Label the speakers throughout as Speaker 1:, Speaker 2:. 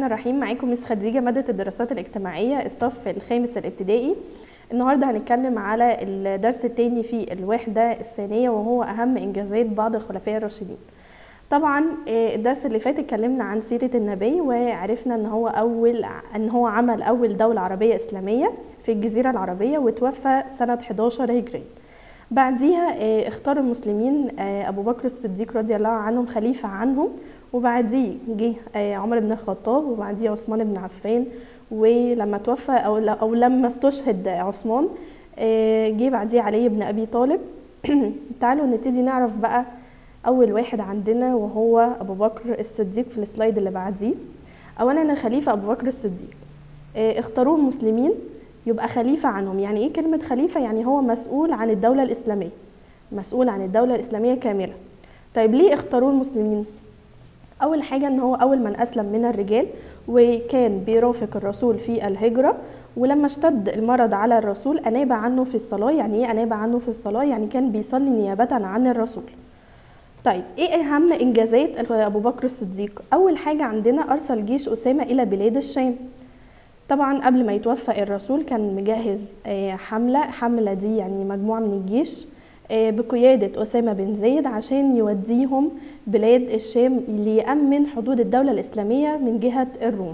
Speaker 1: الرحمن الرحيم معاكم مس خديجة مادة الدراسات الاجتماعية الصف الخامس الابتدائي النهاردة هنتكلم على الدرس التاني في الوحدة الثانية وهو أهم إنجازات بعض الخلفاء الراشدين طبعا آه، الدرس اللي فات اتكلمنا عن سيرة النبي وعرفنا ان هو اول ان هو عمل اول دولة عربية اسلامية في الجزيرة العربية وتوفى سنة 11 هجري بعديها آه، اختار المسلمين آه، ابو بكر الصديق رضي الله عنهم خليفة عنهم وبعديه جه آه، عمر بن الخطاب وبعديه عثمان بن عفان ولما توفى او او لما استشهد عثمان آه، جه بعديه علي بن ابي طالب تعالوا نبتدي نعرف بقى اول واحد عندنا وهو ابو بكر الصديق في السلايد اللي بعديه اولا الخليفه ابو بكر الصديق آه، اختاروه المسلمين يبقى خليفه عنهم يعني ايه كلمه خليفه يعني هو مسؤول عن الدوله الاسلاميه مسؤول عن الدوله الاسلاميه كامله طيب ليه اختاروه المسلمين اول حاجه ان هو اول من اسلم من الرجال وكان بيرافق الرسول في الهجره ولما اشتد المرض على الرسول اناب عنه في الصلاه يعني ايه اناب عنه في الصلاه يعني كان بيصلي نيابه عن الرسول طيب ايه اهم انجازات ابو بكر الصديق اول حاجه عندنا ارسل جيش اسامه الى بلاد الشام طبعا قبل ما يتوفى الرسول كان مجهز آه، حمله حمله دي يعني مجموعه من الجيش آه، بقياده اسامه بن زيد عشان يوديهم بلاد الشام ليامن حدود الدوله الاسلاميه من جهه الروم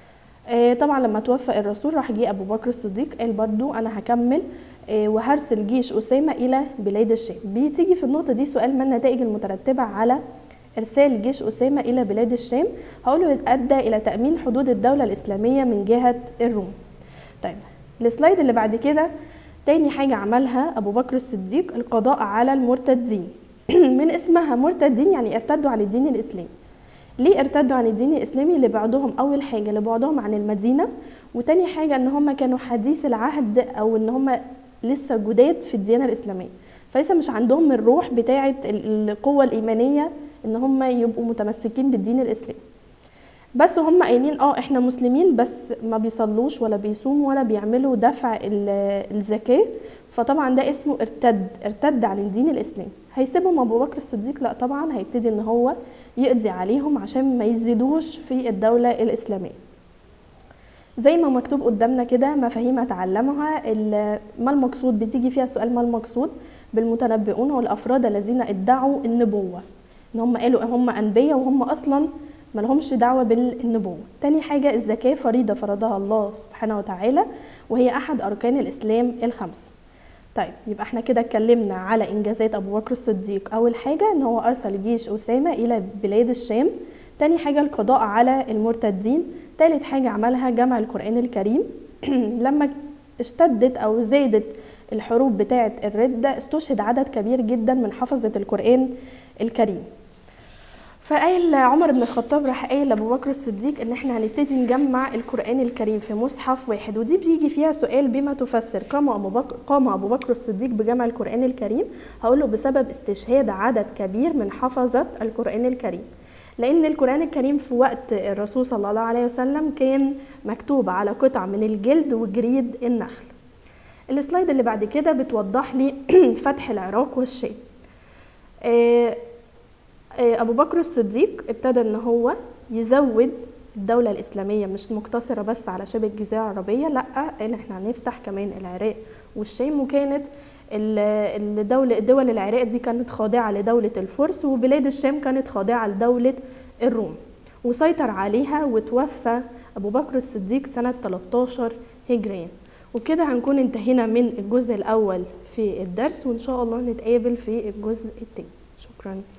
Speaker 1: آه، طبعا لما توفى الرسول راح جه ابو بكر الصديق قال برضو انا هكمل آه، وهرسل جيش اسامه الى بلاد الشام بتيجي في النقطه دي سؤال ما النتائج المترتبه على ارسال جيش اسامه الى بلاد الشام هقوله ادى الى تامين حدود الدوله الاسلاميه من جهه الروم طيب السلايد اللي بعد كده تاني حاجه عملها ابو بكر الصديق القضاء على المرتدين من اسمها مرتدين يعني ارتدوا عن الدين الاسلامي ليه ارتدوا عن الدين الاسلامي لبعدهم اول حاجه لبعدهم عن المدينه وتاني حاجه ان هم كانوا حديث العهد او ان هم لسه جداد في الديانه الاسلاميه فلسه مش عندهم الروح بتاعه ال- القوه الايمانيه ان هم يبقوا متمسكين بالدين الاسلامي بس هم قايلين اه احنا مسلمين بس ما بيصلوش ولا بيصوموا ولا بيعملوا دفع ال- الزكاه فطبعا ده اسمه ارتد ارتد عن الدين الاسلامي هيسيبهم ابو بكر الصديق لا طبعا هيبتدي ان هو يقضي عليهم عشان ما يزيدوش في الدوله الاسلاميه زي ما مكتوب قدامنا كده مفاهيم اتعلمها ال- ما المقصود بتيجي فيها سؤال ما المقصود بالمتنبئون والافراد الذين ادعوا النبوه ان هم قالوا هم انبياء وهم اصلا ما لهمش دعوه بالنبوه تاني حاجه الزكاه فريضه فرضها الله سبحانه وتعالى وهي احد اركان الاسلام الخمس طيب يبقى احنا كده اتكلمنا على انجازات ابو بكر الصديق اول حاجه ان هو ارسل جيش اسامه الى بلاد الشام تاني حاجه القضاء على المرتدين تالت حاجه عملها جمع القران الكريم لما اشتدت او زادت الحروب بتاعه الرده استشهد عدد كبير جدا من حفظه القران الكريم فقال عمر بن الخطاب راح قايل لابو بكر الصديق ان احنا هنبتدي نجمع القران الكريم في مصحف واحد ودي بيجي فيها سؤال بما تفسر قام ابو بكر قام ابو بكر الصديق بجمع القران الكريم هقول له بسبب استشهاد عدد كبير من حفظه القران الكريم لان القران الكريم في وقت الرسول صلى الله عليه وسلم كان مكتوب على قطع من الجلد وجريد النخل السلايد اللي بعد كده بتوضح لي فتح العراق والشام آه، آه، ابو بكر الصديق ابتدى ان هو يزود الدولة الإسلامية مش مقتصرة بس على شبه الجزيرة العربية لا قال احنا هنفتح كمان العراق والشام وكانت ال- الدولة دول العراق دي كانت خاضعة لدولة الفرس وبلاد الشام كانت خاضعة لدولة الروم وسيطر عليها وتوفى أبو بكر الصديق سنة 13 هجريا وكده هنكون انتهينا من الجزء الأول في الدرس وإن شاء الله نتقابل في الجزء التاني شكرا